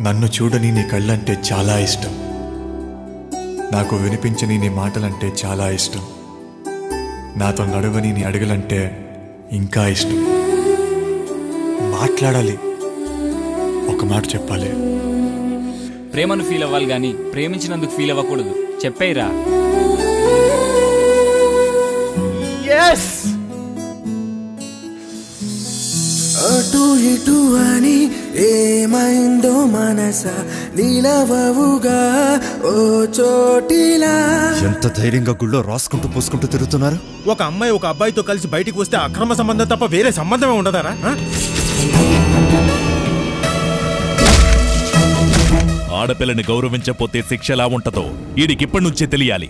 నన్ను చూడని నీ కళ్ళంటే చాలా ఇష్టం నాకు వినిపించని నీ మాటలంటే చాలా ఇష్టం నాతో నడవని నీ అడుగులంటే ఇంకా ఇష్టం మాట్లాడాలి ఒక మాట చెప్పాలి ప్రేమను ఫీల్ అవ్వాలి కానీ ప్రేమించినందుకు ఫీల్ అవ్వకూడదు చెప్పేయిరా అటు ఇటు అని ఏమైందో మనస నిలవవుగా ఓ చోటిలా ఎంత ధైర్యంగా గుళ్ళో రాసుకుంటూ పూసుకుంటూ తిరుగుతున్నారు ఒక అమ్మాయి ఒక అబ్బాయితో కలిసి బయటికి వస్తే అక్రమ సంబంధం తప్ప వేరే సంబంధమే ఉండదారా ఆ? ఆడపిల్లని గౌరవించకపోతే శిక్ష ఎలా ఉంటదో ఈడికిప్పటి నుంచే తెలియాలి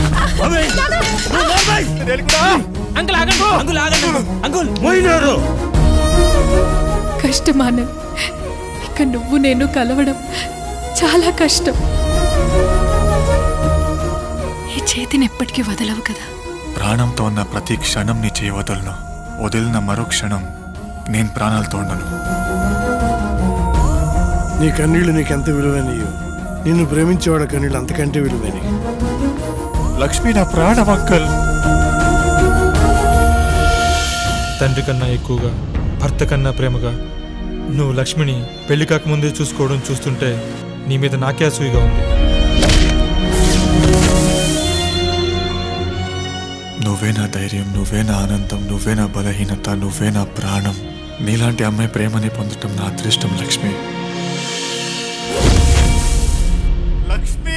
అంకుల్ ఆగండి అంకుల్ ఆగండి అంకుల్ పోయినారు కష్టమానం ఇక నువ్వు నేను కలవడం చాలా కష్టం ఈ చేతిని ఎప్పటికీ వదలవు కదా ప్రాణంతో ఉన్న ప్రతి క్షణం నీ చేయి వదలను వదిలిన మరో క్షణం నేను ప్రాణాలతో ఉండను నీ కన్నీళ్లు నీకెంత విలువైనయో నిన్ను ప్రేమించేవాడు కన్నీళ్ళు అంతకంటే విలువైనవి లక్ష్మి నా ప్రాణం అంకల్ తండ్రి కన్నా ఎక్కువగా భర్త కన్నా ప్రేమగా నువ్వు లక్ష్మిని పెళ్లి కాకముందే చూసుకోవడం చూస్తుంటే నీ మీద నాకే అసూయగా ఉంది నువ్వే నా ధైర్యం నువ్వే నా ఆనందం నువ్వే నా బలహీనత నువ్వే నా ప్రాణం నీలాంటి అమ్మాయి ప్రేమని పొందటం నా అదృష్టం లక్ష్మి లక్ష్మి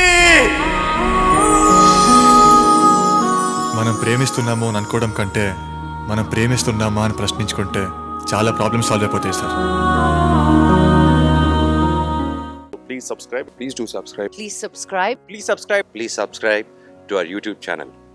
మనం ప్రేమిస్తున్నాము అని అనుకోవడం కంటే మనం ప్రేమిస్తున్నామా అని ప్రశ్నించుకుంటే చాలా ప్రాబ్లమ్స్ సాల్వ్ అయిపోతాయి sir Please subscribe. Please do subscribe. Please subscribe. Please subscribe. Please subscribe to our YouTube channel.